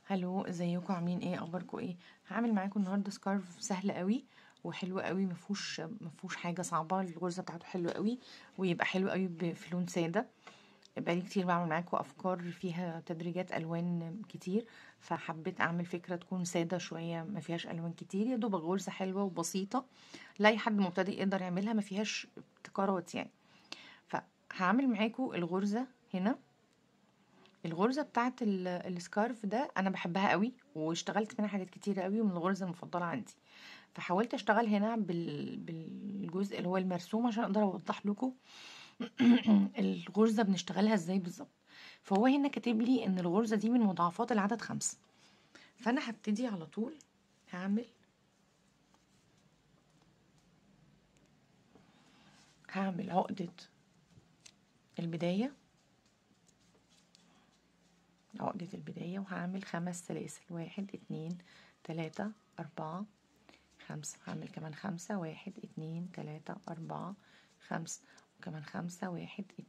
هلو ازيكم عاملين ايه اخباركم ايه هعمل معاكم النهارده سكارف سهل قوي وحلو قوي مفهوش مفهوش حاجه صعبه الغرزه بتاعته حلوه قوي ويبقى حلو قوي ب- في لون ساده بقالي كتير بعمل معاكم افكار فيها تدريجات الوان كتير فحبيت اعمل فكره تكون ساده شويه ما فيهاش الوان كتير يا دوب غرزه حلوه وبسيطه لاي حد مبتدئ يقدر يعملها ما فيهاش ابتكارات يعني فهعمل معاكم الغرزه هنا الغرزه بتاعت ال- السكارف ده انا بحبها قوي واشتغلت منها حاجات كتيره قوي ومن الغرز المفضله عندي فحاولت اشتغل هنا بال... بالجزء اللي هو المرسوم عشان اقدر اوضح لكم الغرزه بنشتغلها ازاي بالظبط فهو هنا كاتب لي ان الغرزه دي من مضاعفات العدد خمسة فانا هبتدي على طول هعمل هعمل عقده البدايه عقدة البداية وهعمل خمس سلاسل واحد اتنين تلاتة أربعة خمسة هعمل كمان خمسة واحد اتنين تلاتة أربعة خمسة وكمان خمسة واحد ات-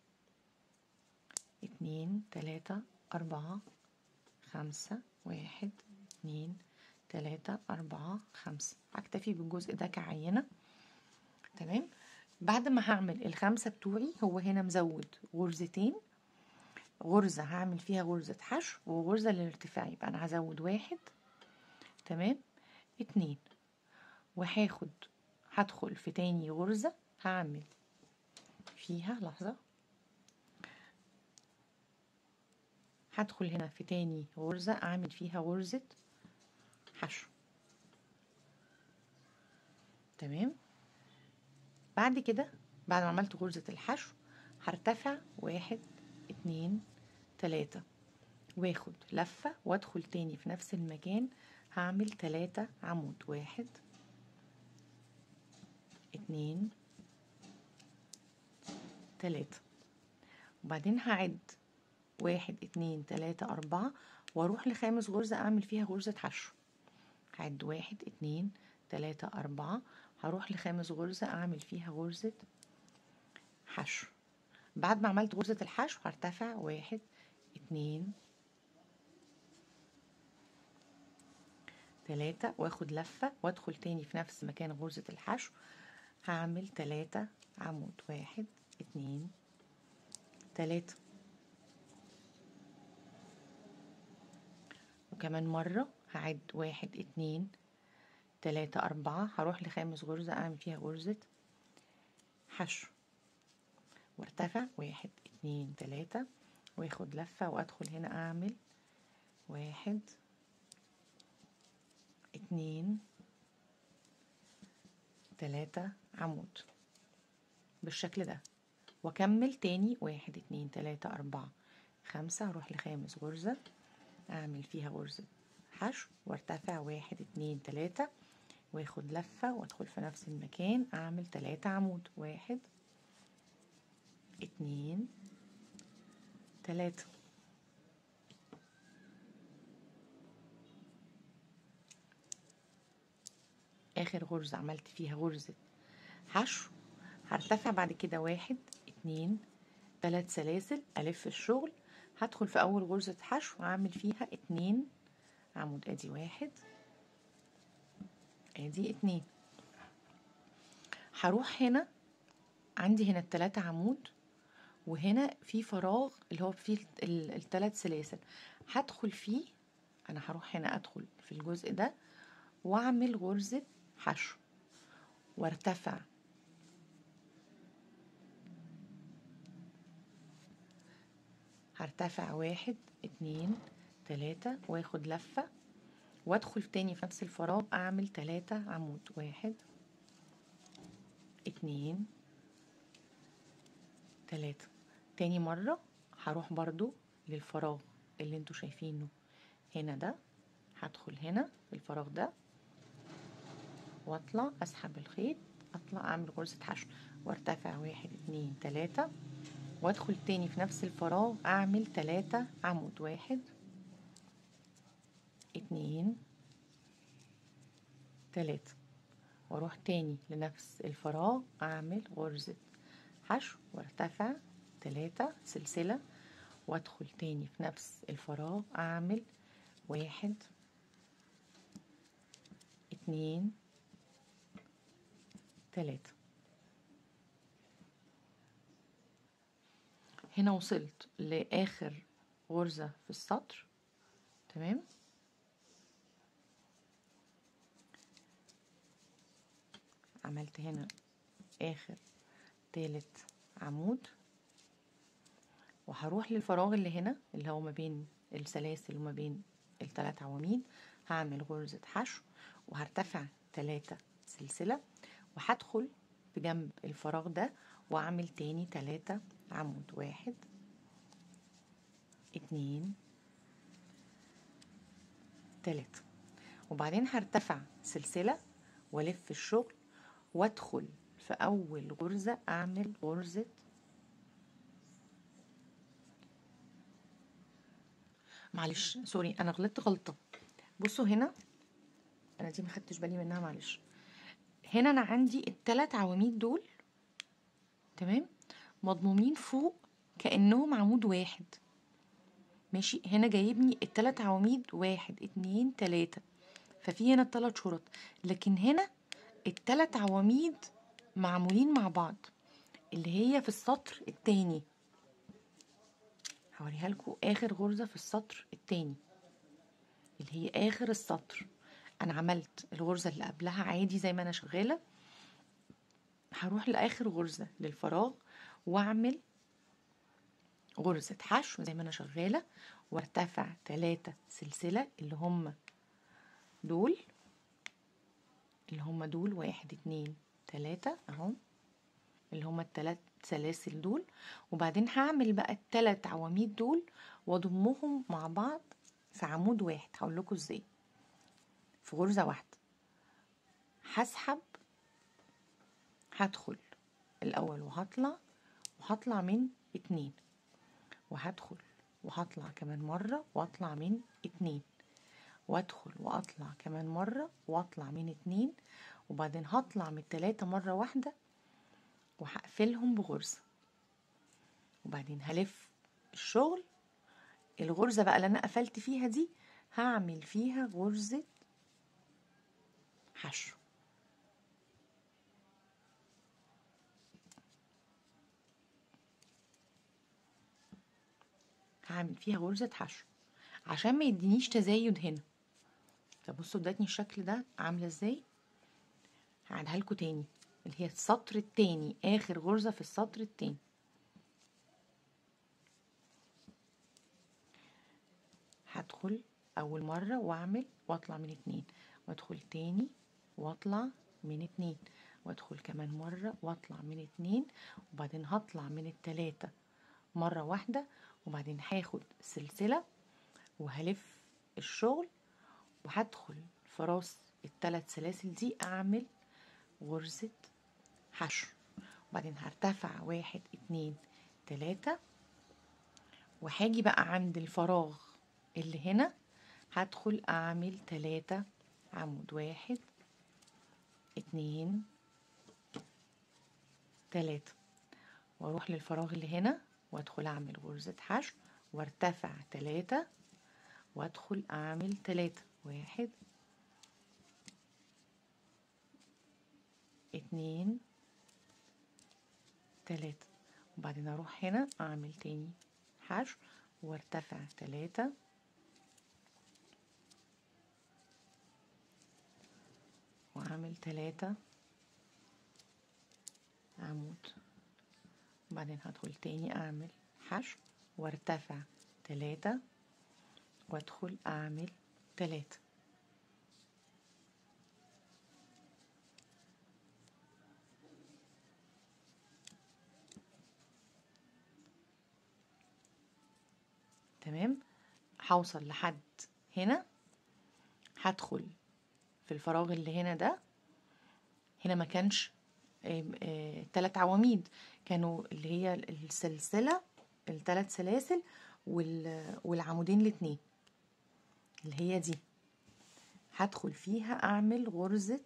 اتنين تلاتة أربعة خمسة واحد اتنين تلاتة أربعة خمسة هكتفي بالجزء ده كعينة تمام بعد ما هعمل الخمسة بتوعي هو هنا مزود غرزتين غرزة هعمل فيها غرزة حشو وغرزة للارتفاع يبقى أنا هزود واحد تمام اتنين وهاخد هدخل في تاني غرزة هعمل فيها لحظة هدخل هنا في تاني غرزة أعمل فيها غرزة حشو تمام بعد كده بعد ما عملت غرزة الحشو هرتفع واحد اتنين تلاتة واخد لفة وادخل تاني في نفس المكان هعمل تلاتة عمود واحد اتنين تلاتة وبعدين هعد واحد اتنين تلاتة أربعة واروح لخامس غرزة أعمل فيها غرزة حشو هعد واحد اتنين تلاتة أربعة هروح لخامس غرزة أعمل فيها غرزة حشو بعد ما عملت غرزة الحشو هرتفع واحد اتنين تلاتة واخد لفة وادخل تاني في نفس مكان غرزة الحشو هعمل تلاتة عمود واحد اتنين تلاتة وكمان مرة هعد واحد اتنين تلاتة أربعة هروح لخامس غرزة أعمل فيها غرزة حشو وارتفع واحد اتنين تلاتة واخد لفة وادخل هنا اعمل واحد اتنين تلاتة عمود بالشكل ده واكمل تاني واحد اتنين تلاتة اربعة خمسة هروح لخامس غرزة اعمل فيها غرزة حشو وارتفع واحد اتنين تلاتة واخد لفة وادخل في نفس المكان اعمل تلاتة عمود واحد اتنين تلاتة آخر غرزة عملت فيها غرزة حشو هرتفع بعد كده واحد اتنين تلات سلاسل ألف الشغل هدخل في أول غرزة حشو أعمل فيها اتنين عمود أدي واحد أدي اتنين هروح هنا عندي هنا التلاتة عمود وهنا في فراغ اللي هو فيه الثلاث سلاسل هدخل فيه انا هروح هنا ادخل في الجزء ده واعمل غرزة حشو وارتفع هرتفع واحد اتنين تلاتة واخد لفة وادخل تاني في نفس الفراغ اعمل تلاتة عمود واحد اتنين تلاتة تاني مرة هروح برضو للفراغ اللي انتوا شايفينه هنا ده هدخل هنا في الفراغ ده واطلع اسحب الخيط اطلع اعمل غرزة حشو وارتفع واحد اتنين تلاتة وادخل تاني في نفس الفراغ اعمل تلاتة عمود واحد اتنين تلاتة واروح تاني لنفس الفراغ اعمل غرزة حشو وارتفع تلاتة سلسلة وادخل تاني في نفس الفراغ اعمل واحد اتنين تلاتة هنا وصلت لآخر غرزة في السطر تمام عملت هنا آخر تالت عمود وهروح للفراغ اللي هنا اللي هو ما بين السلاسل وما بين التلات عواميد هعمل غرزة حشو وهرتفع تلاتة سلسلة وهدخل في جنب الفراغ ده واعمل تاني تلاتة عمود واحد اتنين تلاتة وبعدين هرتفع سلسلة والف الشغل وادخل في اول غرزة اعمل غرزة معلش سوري انا غلطت غلطة بصوا هنا انا دي ما خدتش بالي منها معلش هنا انا عندي التلات عواميد دول تمام مضمومين فوق كانهم عمود واحد ماشي هنا جايبني التلات عواميد واحد اتنين تلاتة ففي هنا التلات شرط لكن هنا التلات عواميد معمولين مع بعض اللي هي في السطر التاني هوريها لكم اخر غرزة في السطر التاني اللي هي اخر السطر انا عملت الغرزة اللي قبلها عادي زي ما انا شغالة هروح لاخر غرزة للفراغ واعمل غرزة حشو زي ما انا شغالة وارتفع تلاتة سلسلة اللي هم دول اللي هم دول واحد اتنين تلاتة اهو اللي هم التلات سلاسل دول وبعدين هعمل بقى التلات عواميد دول واضمهم مع بعض في عمود واحد هقول لكم ازاي في غرزة واحدة هسحب هدخل الأول وهطلع وهطلع من اتنين وهدخل وهطلع كمان مرة واطلع من اتنين وادخل واطلع كمان مرة واطلع من اتنين وبعدين هطلع من التلاتة مرة واحدة وهقفلهم بغرزة وبعدين هلف الشغل الغرزة بقى اللي انا قفلت فيها دي هعمل فيها غرزة حشو هعمل فيها غرزة حشو عشان ما يدينيش تزايد هنا فبصوا ادتني الشكل ده عاملة ازاي هعيدها لكم تاني اللي هي السطر التاني اخر غرزة في السطر التاني هدخل اول مرة واعمل واطلع من اتنين وادخل تاني واطلع من اتنين وادخل كمان مرة واطلع من اتنين وبعدين هطلع من التلاتة مرة واحدة وبعدين هاخد سلسلة وهلف الشغل وهدخل في راس التلات سلاسل دي اعمل غرزة حشو وبعدين هرتفع واحد اتنين تلاتة وهاجي بقى عند الفراغ اللي هنا هدخل اعمل تلاتة عمود واحد اتنين تلاتة واروح للفراغ اللي هنا وادخل اعمل غرزة حشو وارتفع تلاتة وادخل اعمل تلاتة واحد اتنين تلاتة وبعدين اروح هنا اعمل تاني حشو وارتفع تلاتة واعمل تلاتة عمود وبعدين هدخل تاني اعمل حشو وارتفع تلاتة وادخل اعمل تلاتة تمام هوصل لحد هنا هدخل في الفراغ اللي هنا ده هنا ما كانش تلات عواميد كانوا اللي هي السلسلة التلات سلاسل والعمودين الاتنين اللي هي دي هدخل فيها اعمل غرزة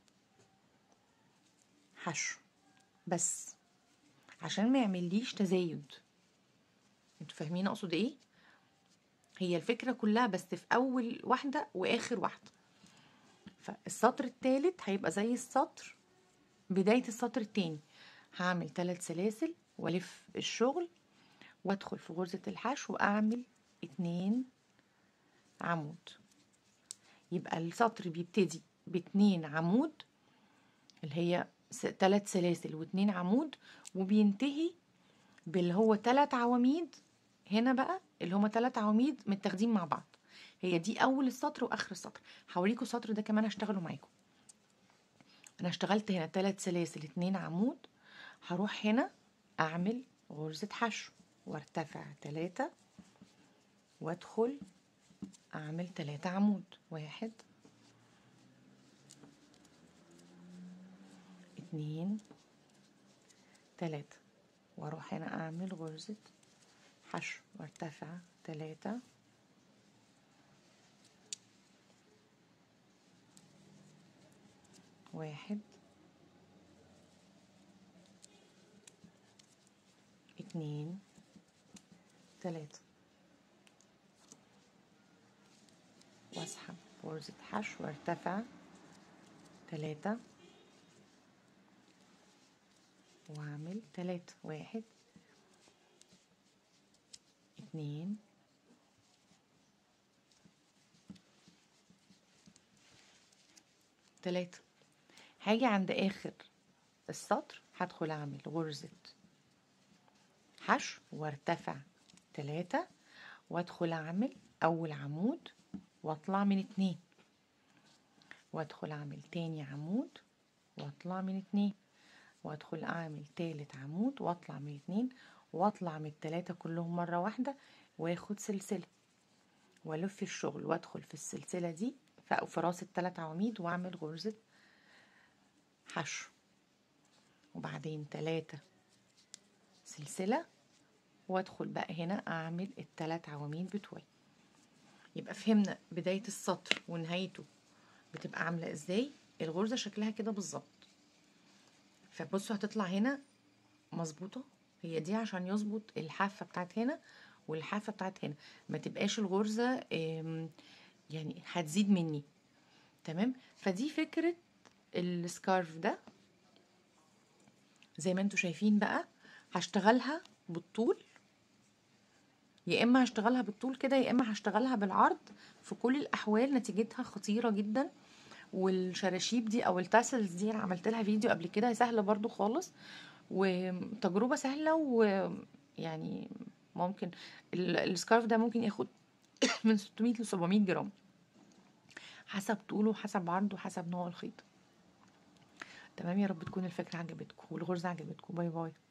حشو بس عشان ما يعمليش تزايد انتوا فاهمين اقصد ايه هي الفكرة كلها بس في أول واحدة وآخر واحدة فالسطر التالت هيبقى زي السطر بداية السطر التاني هعمل ثلاث سلاسل والف الشغل وادخل في غرزة الحشو واعمل اتنين عمود يبقى السطر بيبتدي باتنين عمود اللي هي ثلاث سلاسل واتنين عمود وبينتهي باللي هو تلات عواميد هنا بقى اللي هما تلات عواميد متاخدين مع بعض هي دي اول السطر واخر السطر هوريكم السطر ده كمان هشتغله معاكم انا اشتغلت هنا تلات سلاسل اتنين عمود هروح هنا اعمل غرزة حشو وارتفع تلاتة وادخل اعمل تلاتة عمود واحد اتنين تلاتة واروح هنا اعمل غرزة حشو وارتفع تلاتة واحد اتنين تلاتة واسحب غرزة حشو وارتفع تلاتة واعمل تلاتة واحد اتنين تلاتة هاجي عند اخر السطر هدخل اعمل غرزة حشو وارتفع تلاتة وادخل اعمل اول عمود واطلع من اتنين وادخل اعمل تاني عمود واطلع من اتنين وادخل اعمل تالت عمود واطلع من اتنين واطلع من التلاتة كلهم مرة واحدة واخد سلسلة والف الشغل وادخل في السلسلة دي في راس التلات عواميد واعمل غرزة حشو وبعدين تلاتة سلسلة وادخل بقى هنا اعمل التلات عواميد بتوعي يبقى فهمنا بداية السطر ونهايته بتبقى عاملة ازاي الغرزة شكلها كده بالظبط فبصوا هتطلع هنا مظبوطة هي دي عشان يظبط الحافة بتاعت هنا والحافة بتاعت هنا ما تبقاش الغرزة يعني هتزيد مني تمام فدي فكرة السكارف ده زي ما انتوا شايفين بقى هشتغلها بالطول يا اما هشتغلها بالطول كده يا اما هشتغلها بالعرض في كل الاحوال نتيجتها خطيره جدا والشراشيب دي او التاسلز دي انا عملت لها فيديو قبل كده سهله برضو خالص وتجربه سهله ويعني ممكن السكارف ده ممكن ياخد من 600 ل 700 جرام حسب طوله وحسب عرضه وحسب نوع الخيط تمام يا رب تكون الفكره عجبتكم والغرزه عجبتكم باي باي